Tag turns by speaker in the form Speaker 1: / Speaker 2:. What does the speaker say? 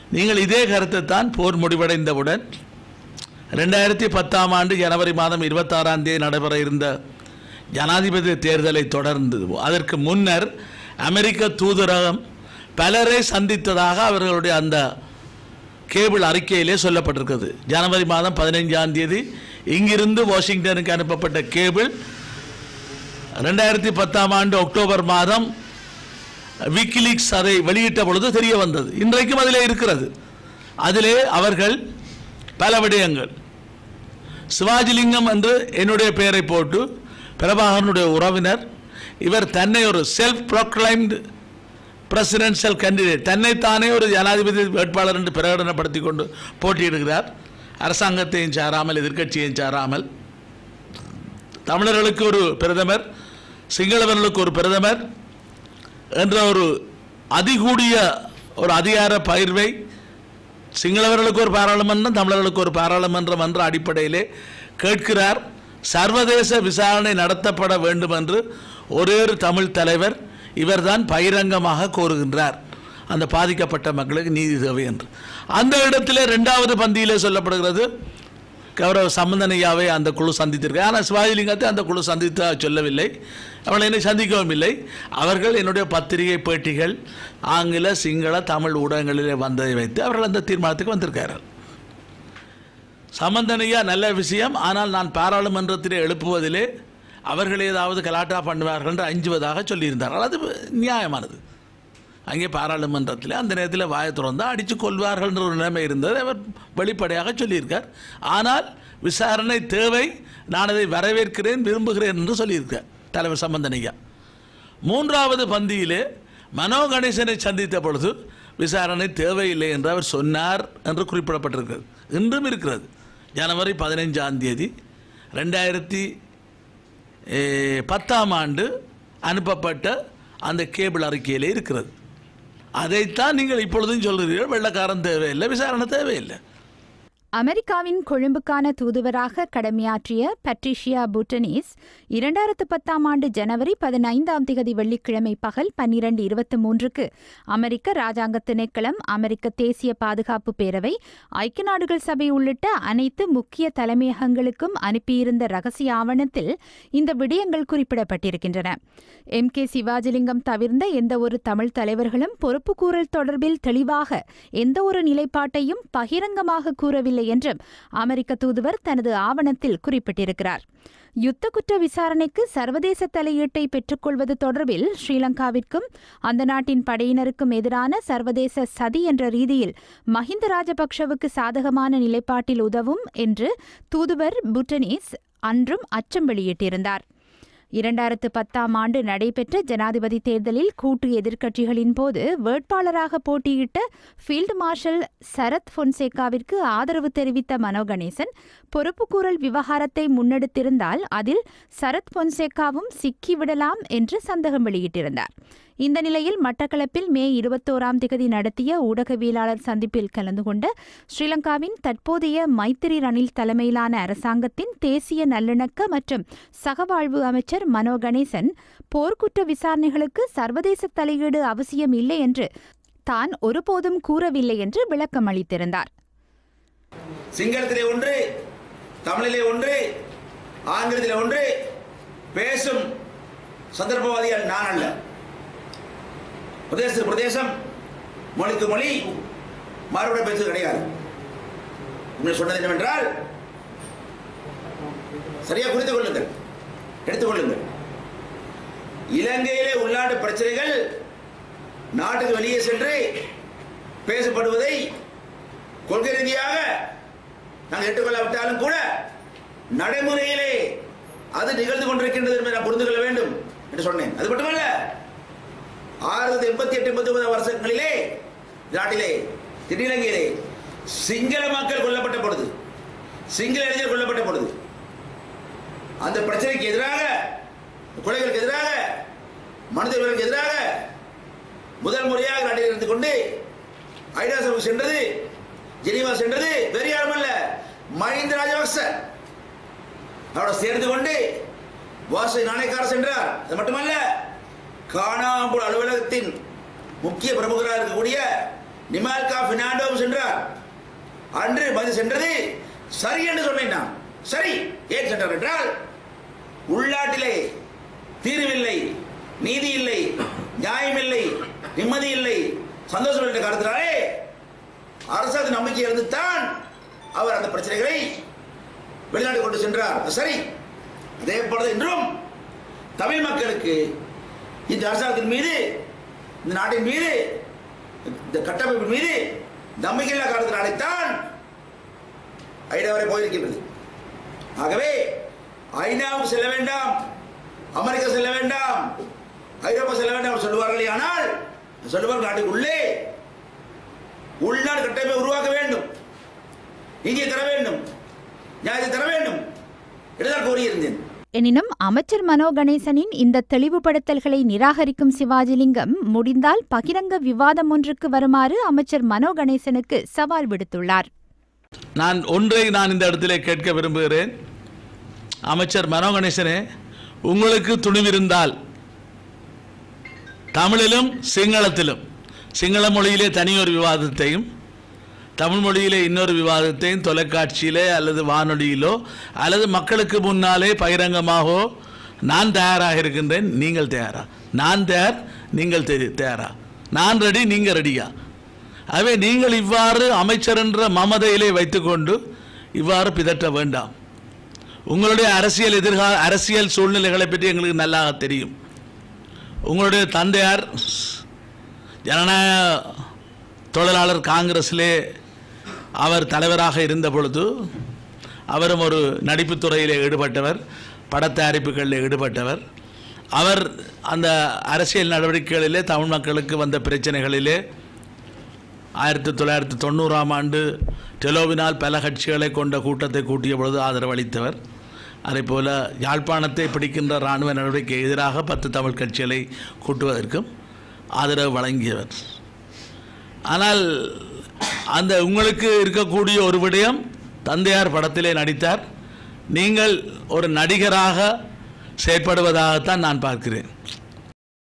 Speaker 1: நீங்கள் இதே கருத்தை தான் போர் முடிவடைந்தவுடன் ரெண்டாயிரத்தி பத்தாம் ஆண்டு ஜனவரி மாதம் இருபத்தாறாம் தேதி நடைபெற இருந்த ஜனாதிபதி தேர்தலை தொடர்ந்து அதற்கு முன்னர் அமெரிக்க தூதரகம் பலரை சந்தித்ததாக அவர்களுடைய அந்த கேபிள் அறிக்கையிலே சொல்லப்பட்டிருக்கிறது ஜனவரி மாதம் பதினைஞ்சாம் தேதி இங்கிருந்து வாஷிங்டனுக்கு அனுப்பப்பட்ட கேபிள் ரெண்டாயிரத்தி பத்தாம் ஆண்டு அக்டோபர் மாதம் விக்கிலீக்ஸ் அதை வெளியிட்ட பொழுது தெரிய வந்தது இன்றைக்கும் அதிலே இருக்கிறது அதிலே அவர்கள் பல விடயங்கள் சிவாஜிலிங்கம் என்று என்னுடைய பெயரை போட்டு பிரபாகரனுடைய உறவினர் இவர் தன்னை ஒரு செல்ஃப் ப்ரோக்ளைம்டு பிரசிடென்ஷியல் கேண்டிடேட் தன்னைத்தானே ஒரு ஜனாதிபதி வேட்பாளர் என்று பிரகடனப்படுத்தி கொண்டு போட்டியிடுகிறார் அரசாங்கத்தையும் சாராமல் எதிர்க்கட்சியையும் சாராமல் தமிழர்களுக்கு ஒரு பிரதமர் சிங்களவர்களுக்கு ஒரு பிரதமர் என்ற ஒரு அதிகூடிய ஒரு அதிகார பகிர்வை சிங்களவர்களுக்கு ஒரு பாராளுமன்றம் தமிழர்களுக்கு ஒரு பாராளுமன்றம் என்ற அடிப்படையிலே கேட்கிறார் சர்வதேச விசாரணை நடத்தப்பட வேண்டும் என்று ஒரே ஒரு தமிழ் தலைவர் இவர்தான் பகிரங்கமாக கோருகின்றார் அந்த பாதிக்கப்பட்ட மக்களுக்கு நீதி தேவை என்று அந்த இடத்திலே ரெண்டாவது பந்தியிலே சொல்லப்படுகிறது கௌரவ சம்பந்தனையாவை அந்த குழு சந்தித்திருக்க ஆனால் சிவாஜிலிங்கத்தை அந்த குழு சந்தித்தா சொல்லவில்லை அவளை என்னை சந்திக்கவும் இல்லை அவர்கள் என்னுடைய பத்திரிகை பேட்டிகள் ஆங்கில சிங்கள தமிழ் ஊடகங்களிலே வந்ததை வைத்து அவர்கள் அந்த தீர்மானத்துக்கு வந்திருக்கார்கள் சம்பந்தனையா நல்ல விஷயம் ஆனால் நான் பாராளுமன்றத்திலே எழுப்புவதிலே அவர்கள் ஏதாவது கலாட்டா பண்ணுவார்கள் என்று அஞ்சுவதாக சொல்லியிருந்தார்கள் அது நியாயமானது அங்கே பாராளுமன்றத்தில் அந்த நேரத்தில் வாயை திறந்தால் அடித்து கொள்வார்கள்ன்ற ஒரு நிலைமை இருந்தது அவர் வெளிப்படையாக சொல்லியிருக்கார் ஆனால் விசாரணை தேவை நான் அதை வரவேற்கிறேன் விரும்புகிறேன் என்று சொல்லியிருக்கார் தலைவர் சம்பந்தனையா மூன்றாவது பந்தியிலே மனோ கணேசனை சந்தித்த பொழுது விசாரணை தேவையில்லை என்று அவர் சொன்னார் என்று குறிப்பிடப்பட்டிருக்கிறது இன்றும் இருக்கிறது ஜனவரி பதினைஞ்சாம் தேதி ரெண்டாயிரத்தி eh, பத்தாம் ஆண்டு அனுப்பப்பட்ட அந்த கேபிள் அறிக்கையிலே இருக்கிறது அதைத்தான் நீங்கள் இப்பொழுதும் சொல்கிறீர்கள் வெள்ளக்காரன் தேவையில்லை விசாரணை தேவையில்லை
Speaker 2: அமெரிக்காவின் கொழும்புக்கான தூதுவராக கடமையாற்றிய பட்ரிஷியா புட்டனீஸ் இரண்டாயிரத்து பத்தாம் ஆண்டு ஜனவரி பதினைந்தாம் திகதி வெள்ளிக்கிழமை பகல் பன்னிரண்டு இருபத்தி மூன்றுக்கு அமெரிக்க ராஜாங்க திணைக்களம் அமெரிக்க தேசிய பாதுகாப்பு பேரவை ஐக்கிய நாடுகள் சபை உள்ளிட்ட அனைத்து முக்கிய தலைமையகங்களுக்கும் அனுப்பியிருந்த ரகசிய ஆவணத்தில் இந்த விடயங்கள் குறிப்பிடப்பட்டிருக்கின்றன எம் கே சிவாஜிலிங்கம் தவிர்ந்த எந்த ஒரு தமிழ் தலைவர்களும் பொறுப்புக்கூறல் தொடர்பில் தெளிவாக எந்த ஒரு நிலைப்பாட்டையும் பகிரங்கமாக கூறவில்லை என்றும் அமெரிக்க தூதுவர் தனது ஆவணத்தில் குறிப்பிட்டிருக்கிறார் யுத்த குற்ற விசாரணைக்கு சர்வதேச தலையீட்டை பெற்றுக்கொள்வது தொடர்பில் ஸ்ரீலங்காவிற்கும் அந்த நாட்டின் படையினருக்கும் எதிரான சர்வதேச சதி என்ற ரீதியில் மஹிந்த ராஜபக்ஷவுக்கு சாதகமான நிலைப்பாட்டில் உதவும் என்று தூதுவர் புட்டனீஸ் அன்றும் அச்சம் வெளியிட்டிருந்தார் இரண்டாயிரத்து பத்தாம் ஆண்டு நடைபெற்ற ஜனாதிபதி தேர்தலில் கூட்டு எதிர்க்கட்சிகளின் போது வேட்பாளராக போட்டியிட்ட ஃபீல்டு மார்ஷல் சரத் பொன்சேகாவிற்கு ஆதரவு தெரிவித்த மனோ கணேசன் பொறுப்புக்கூறல் விவகாரத்தை முன்னெடுத்திருந்தால் அதில் சரத் பொன்சேகாவும் சிக்கிவிடலாம் என்று சந்தேகம் வெளியிட்டிருந்தார் இந்த நிலையில் மட்டக்களப்பில் மே இருபத்தோராம் திகதி நடத்திய ஊடகவியலாளர் சந்திப்பில் கலந்து கொண்ட ஸ்ரீலங்காவின் தற்போதைய மைத்திரி ரணில் தலைமையிலான அரசாங்கத்தின் தேசிய நல்லிணக்க மற்றும் சகவாழ்வு அமைச்சர் மனோ கணேசன் போர்க்குற்ற விசாரணைகளுக்கு சர்வதேச தலையீடு அவசியம் இல்லை என்று தான் ஒருபோதும் கூறவில்லை என்று விளக்கம் அளித்திருந்தார்
Speaker 3: சிங்களத்திலே ஒன்று தமிழிலே ஒன்று ஆங்கிலத்திலே ஒன்று பேசும் சந்தர்ப்பவாதிகள் நான் அல்ல பிரதேசத்துக்கு பிரதேசம் மொழிக்கு மொழி மாறுபட பேச்சு கிடையாது உண்மை சொன்னது என்னவென்றால் சரியா புரிந்து கொள்ளுங்கள் எடுத்துக் கொள்ளுங்கள் இலங்கையிலே உள்நாட்டு பிரச்சனைகள் நாட்டுக்கு வெளியே சென்று பேசப்படுவதை கொள்கை ரீதியாக நாங்கள் ஏற்றுக்கொள்ளாவிட்டாலும் கூட நடைமுறையிலே அது நிகழ்ந்து கொண்டிருக்கின்றது என்பதை நான் புரிந்து கொள்ள வேண்டும் என்று சொன்னேன் அது மட்டுமல்ல ஆயிரத்தி எண்பத்தி எட்டு எண்பத்தி ஒன்பது வருஷங்களிலே இந்த நாட்டிலே தென்னிலங்கையிலே சிங்கள மக்கள் கொல்லப்பட்ட பொழுது சிங்கள இளைஞர் கொல்லப்பட்ட பொழுது அந்த பிரச்சனைக்கு எதிராக கொலைகளுக்கு எதிராக மனித உரிமைகளுக்கு எதிராக முதல் முறையாக நாட்டில் இருந்து கொண்டு ஐநா சபைக்கு சென்றது ஜெனீவா சென்றது வேறு யாரும் அல்ல மஹிந்த ராஜபக்ச அவரோட சேர்ந்து கொண்டு வாசை நாணயக்காரர் சென்றார் அது மட்டுமல்ல காணாம்பூர் அலுவலகத்தின் முக்கிய பிரமுகராக இருக்கக்கூடிய நிமால்கா பினாண்டோவும் சென்றார் அன்று பதில் சென்றது சரி என்று சொன்னேன் நான் சரி ஏன் சென்றார் என்றால் உள்நாட்டிலே தீர்வில்லை நீதி இல்லை நியாயம் இல்லை நிம்மதி இல்லை சந்தோஷம் என்ற காரணத்தினாலே அரசாங்க நம்பிக்கை இருந்துத்தான் அவர் அந்த பிரச்சனைகளை வெளிநாடு கொண்டு சென்றார் அது சரி அதே போல இன்றும் தமிழ் மக்களுக்கு இந்த அரசாங்கத்தின் மீது இந்த நாட்டின் மீது இந்த கட்டமைப்பின் மீது நம்பிக்கையில்லா காரணத்தினாலேத்தான் ஐநா வரை போயிருக்கின்றது ஆகவே ஐநாவுக்கு செல்ல வேண்டாம் அமெரிக்கா செல்ல வேண்டாம் ஐரோப்பா செல்ல வேண்டாம் என்று சொல்லுவார்களே ஆனால் சொல்லுவார்கள் நாட்டுக்குள்ளே உள்நாடு கட்டமைப்பை உருவாக்க வேண்டும் நீதியை தர வேண்டும் நியாயத்தை தர வேண்டும் என்றுதான் கோரியிருந்தேன்
Speaker 2: எனினும் அமைச்சர் மனோ கணேசனின் இந்த தெளிவுபடுத்தல்களை நிராகரிக்கும் சிவாஜிலிங்கம் முடிந்தால் பகிரங்க விவாதம் ஒன்றுக்கு வருமாறு அமைச்சர் மனோ கணேசனுக்கு சவால் விடுத்துள்ளார்
Speaker 1: நான் ஒன்றை நான் இந்த இடத்திலே கேட்க விரும்புகிறேன் அமைச்சர் மனோ கணேசனே உங்களுக்கு துணிவிருந்தால் தமிழிலும் சிங்களத்திலும் சிங்கள மொழியிலே தனியொரு விவாதத்தையும் தமிழ் மொழியிலே இன்னொரு விவாதத்தையும் தொலைக்காட்சியிலே அல்லது வானொலியிலோ அல்லது மக்களுக்கு முன்னாலே பகிரங்கமாகவோ நான் தயாராக இருக்கின்றேன் நீங்கள் தயாரா நான் தயார் நீங்கள் தெரி தயாரா நான் ரெடி நீங்கள் ரெடியா ஆகவே நீங்கள் இவ்வாறு அமைச்சர் என்ற மமதையிலே வைத்துக்கொண்டு இவ்வாறு பிதற்ற வேண்டாம் உங்களுடைய அரசியல் எதிர்கால அரசியல் சூழ்நிலைகளை பற்றி எங்களுக்கு நல்லா தெரியும் உங்களுடைய தந்தையார் ஜனநாயக தொழிலாளர் காங்கிரஸிலே அவர் தலைவராக இருந்த பொழுது அவரும் ஒரு நடிப்புத் துறையிலே ஈடுபட்டவர் படத்தயாரிப்புகளில் ஈடுபட்டவர் அவர் அந்த அரசியல் நடவடிக்கைகளிலே தமிழ் மக்களுக்கு வந்த பிரச்சனைகளிலே ஆயிரத்தி தொள்ளாயிரத்தி தொண்ணூறாம் ஆண்டு டெலோவினால் பல கட்சிகளை கொண்ட கூட்டத்தை கூட்டிய பொழுது ஆதரவு அளித்தவர் அதேபோல யாழ்ப்பாணத்தை பிடிக்கின்ற இராணுவ நடவடிக்கை எதிராக பத்து தமிழ் கட்சிகளை கூட்டுவதற்கும் ஆதரவு வழங்கியவர் ஆனால் அந்த உங்களுக்கு இருக்கக்கூடிய ஒரு விடயம் தந்தையார் படத்திலே நடித்தார் நீங்கள் ஒரு நடிகராக செயற்படுவதாகத்தான் நான் பார்க்கிறேன்